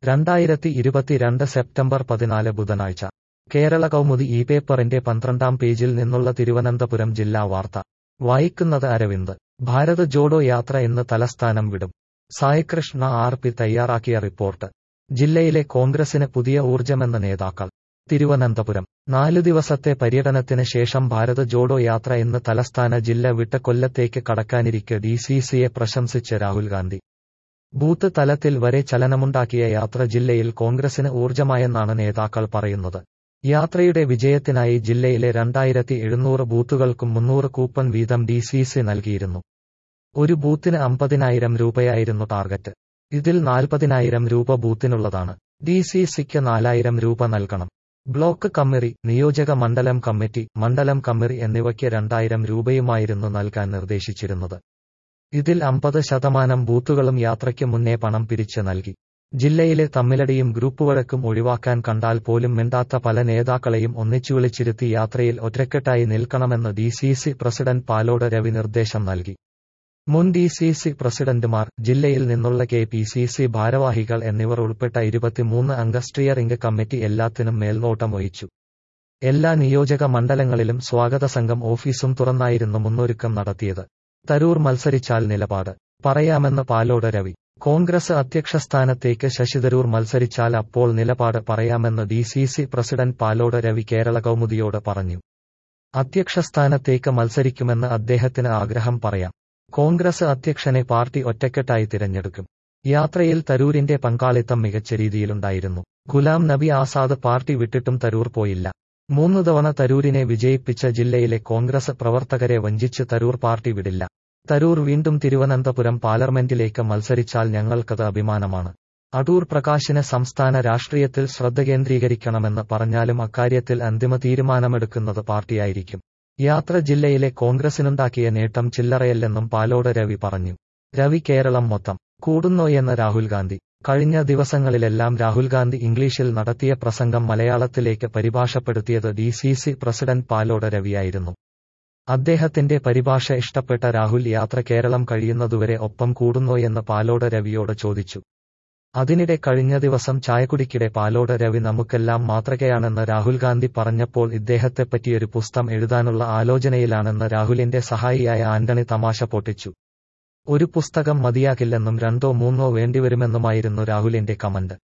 രണ്ടായിരത്തി ഇരുപത്തിരണ്ട് സെപ്റ്റംബർ പതിനാല് ബുധനാഴ്ച കേരള കൗമുദി ഈ പേപ്പറിന്റെ പന്ത്രണ്ടാം പേജിൽ നിന്നുള്ള തിരുവനന്തപുരം ജില്ലാ വാർത്ത വായിക്കുന്നത് അരവിന്ദ് ഭാരത് ജോഡോ യാത്ര ഇന്ന് തലസ്ഥാനം വിടും സായികൃഷ്ണ ആർ പി തയ്യാറാക്കിയ റിപ്പോർട്ട് ജില്ലയിലെ കോൺഗ്രസിന് പുതിയ ഊർജമെന്ന നേതാക്കൾ തിരുവനന്തപുരം നാലു ദിവസത്തെ പര്യടനത്തിന് ശേഷം ഭാരത് ജോഡോ യാത്ര ഇന്ന് തലസ്ഥാന ജില്ല വിട്ട് കൊല്ലത്തേക്ക് കടക്കാനിരിക്കെ ഡി സി സിയെ പ്രശംസിച്ച് രാഹുൽ ഗാന്ധി ബൂത്ത് തലത്തിൽ വരെ ചലനമുണ്ടാക്കിയ യാത്ര ജില്ലയിൽ കോൺഗ്രസിന് ഊർജമായെന്നാണ് നേതാക്കൾ പറയുന്നത് യാത്രയുടെ വിജയത്തിനായി ജില്ലയിലെ രണ്ടായിരത്തി എഴുന്നൂറ് ബൂത്തുകൾക്കും മുന്നൂറ് കൂപ്പൺ വീതം ഡി സി സി നൽകിയിരുന്നു ഒരു ബൂത്തിന് അമ്പതിനായിരം രൂപയായിരുന്നു ടാർഗറ്റ് ഇതിൽ നാൽപ്പതിനായിരം രൂപ ബൂത്തിനുള്ളതാണ് ഡി സി സിക്ക് നാലായിരം രൂപ നൽകണം ബ്ലോക്ക് കമ്മിറി നിയോജക മണ്ഡലം കമ്മിറ്റി മണ്ഡലം കമ്മിറി എന്നിവയ്ക്ക് രണ്ടായിരം രൂപയുമായിരുന്നു നൽകാൻ നിർദ്ദേശിച്ചിരുന്നത് ഇതിൽ അമ്പത് ശതമാനം ബൂത്തുകളും യാത്രയ്ക്ക് മുന്നേ പണം പിരിച്ച് നൽകി ജില്ലയിലെ തമ്മിലടിയും ഗ്രൂപ്പ് വഴക്കും ഒഴിവാക്കാൻ കണ്ടാൽ പോലും മിണ്ടാത്ത പല നേതാക്കളെയും ഒന്നിച്ചു വിളിച്ചിരുത്തി യാത്രയിൽ ഒറ്റക്കെട്ടായി നിൽക്കണമെന്ന് D C C president Palode Ravi നിർദ്ദേശം നൽകി മുൻ ഡി സി സി പ്രസിഡന്റുമാർ ജില്ലയിൽ നിന്നുള്ള കെ പി സി സി ഭാരവാഹികൾ എന്നിവർ ഉൾപ്പെട്ട ഇരുപത്തിമൂന്ന് അംഗ സ്റ്റിയറിംഗ് കമ്മിറ്റി എല്ലാത്തിനും മേൽനോട്ടം വഹിച്ചു എല്ലാ നിയോജക മണ്ഡലങ്ങളിലും സ്വാഗത സംഘം ഓഫീസും തുറന്നായിരുന്നു മുന്നൊരുക്കം നടത്തിയത് തരൂർ മത്സരിച്ചാൽ നിലപാട് പറയാമെന്ന് പാലോട് രവി കോൺഗ്രസ് അധ്യക്ഷ സ്ഥാനത്തേക്ക് ശശി തരൂർ മത്സരിച്ചാൽ അപ്പോൾ നിലപാട് പറയാമെന്ന് D C C president Palode Ravi Kerala കൗമുദിയോട് പറഞ്ഞു അധ്യക്ഷ സ്ഥാനത്തേക്ക് മത്സരിക്കുമെന്ന് അദ്ദേഹത്തിന് ആഗ്രഹം പറയാം കോൺഗ്രസ് അധ്യക്ഷനെ പാർട്ടി ഒറ്റക്കെട്ടായി തിരഞ്ഞെടുക്കും യാത്രയിൽ തരൂരിന്റെ പങ്കാളിത്തം മികച്ച രീതിയിലുണ്ടായിരുന്നു ഗുലാം നബി ആസാദ് പാർട്ടി വിട്ടിട്ടും തരൂർ പോയില്ല മൂന്നു തവണ തരൂരിനെ വിജയിപ്പിച്ച ജില്ലയിലെ കോൺഗ്രസ് പ്രവർത്തകരെ വഞ്ചിച്ച് തരൂർ പാർട്ടി വിടില്ല തരൂർ വീണ്ടും തിരുവനന്തപുരം പാർലമെന്റിലേക്ക് മത്സരിച്ചാൽ ഞങ്ങൾക്കത് അഭിമാനമാണ് അടൂർ പ്രകാശിന് സംസ്ഥാന രാഷ്ട്രീയത്തിൽ ശ്രദ്ധ കേന്ദ്രീകരിക്കണമെന്ന് പറഞ്ഞാലും അക്കാര്യത്തിൽ അന്തിമ തീരുമാനമെടുക്കുന്നത് പാർട്ടിയായിരിക്കും യാത്ര ജില്ലയിലെ കോൺഗ്രസിനുണ്ടാക്കിയ നേട്ടം ചില്ലറയല്ലെന്നും പാലോട് രവി പറഞ്ഞു രവി കേരളം മൊത്തം കൂടുന്നോയെന്ന് രാഹുൽ ഗാന്ധി കഴിഞ്ഞ ദിവസങ്ങളിലെല്ലാം രാഹുൽ ഗാന്ധി ഇംഗ്ലീഷിൽ നടത്തിയ പ്രസംഗം മലയാളത്തിലേക്ക് പരിഭാഷപ്പെടുത്തിയത് D C C president Palode രവിയായിരുന്നു അദ്ദേഹത്തിന്റെ പരിഭാഷ ഇഷ്ടപ്പെട്ട രാഹുൽ യാത്ര കേരളം കഴിയുന്നതുവരെ ഒപ്പം കൂടുന്നോയെന്ന് പാലോട് രവിയോട് ചോദിച്ചു അതിനിടെ കഴിഞ്ഞ ദിവസം ചായക്കുടിക്കിടെ പാലോട് രവി നമുക്കെല്ലാം മാതൃകയാണെന്ന് രാഹുൽ ഗാന്ധി പറഞ്ഞപ്പോൾ ഇദ്ദേഹത്തെപ്പറ്റിയൊരു പുസ്തകം എഴുതാനുള്ള ആലോചനയിലാണെന്ന് രാഹുലിന്റെ സഹായിയായ ആന്റണി തമാശ പൊട്ടിച്ചു ഒരു പുസ്തകം മതിയാകില്ലെന്നും രണ്ടോ മൂന്നോ വേണ്ടിവരുമെന്നുമായിരുന്നു രാഹുലിന്റെ കമന്റ്